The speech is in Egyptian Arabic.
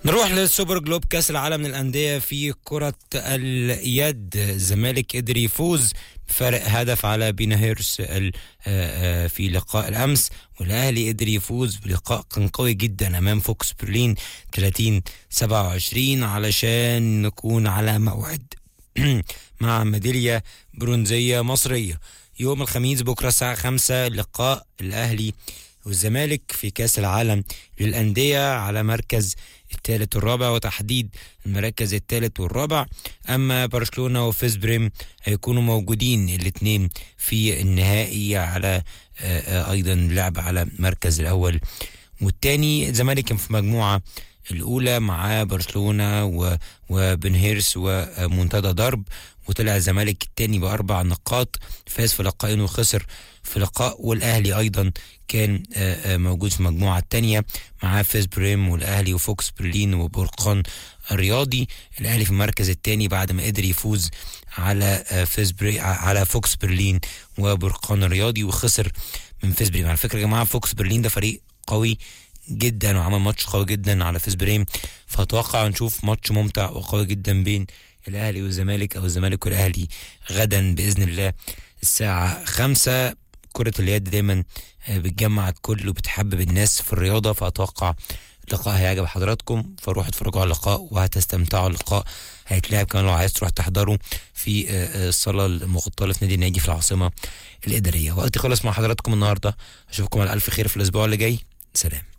نروح للسوبر جلوب كاس العالم للانديه في كره اليد الزمالك قدر يفوز بفرق هدف على بينا هيرس ال- آه، آه، في لقاء الامس والاهلي قدر يفوز بلقاء كان قوي جدا امام فوكس برلين 30 27 علشان نكون على موعد مع ميداليه برونزيه مصريه يوم الخميس بكره الساعه 5 لقاء الاهلي والزمالك في كاس العالم للأندية على مركز الثالث والرابع وتحديد المراكز الثالث والرابع أما برشلونة وفيس بريم هيكونوا موجودين الاثنين في النهائي على آه، آه، أيضا لعب على المركز الأول والثاني الزمالك كان في مجموعة الأولى مع برشلونة و- وبن هيرس ومنتدى ضرب وطلع الزمالك الثاني بأربع نقاط فاز في لقاءين وخسر في لقاء والأهلي أيضا كان آه، آه، موجود في المجموعة الثانية مع فيس بريم والأهلي وفوكس برلين وبرقان الرياضي الأهلي في المركز الثاني بعد ما قدر يفوز على آه، فيس بري على فوكس برلين وبرقان الرياضي وخسر من فيس بريم على فكرة يا جماعة فوكس برلين ده فريق قوي جدا وعمل ماتش قوي جدا على فيس بريم فاتوقع نشوف ماتش ممتع وقوي جدا بين الاهلي والزمالك او الزمالك والاهلي غدا باذن الله الساعه خمسة كرة اليد دايما آه، بتجمع الكل وبتحبب الناس في الرياضة فأتوقع اللقاء هيعجب حضراتكم فروحوا اتفرجوا على اللقاء وهتستمتعوا اللقاء هيتلعب كمان لو عايز تروح تحضره في آه، آه، الصالة المغطاة في نادي النادي في العاصمة الإدارية وقتي خلص مع حضراتكم النهاردة أشوفكم على ألف خير في الأسبوع اللي جاي سلام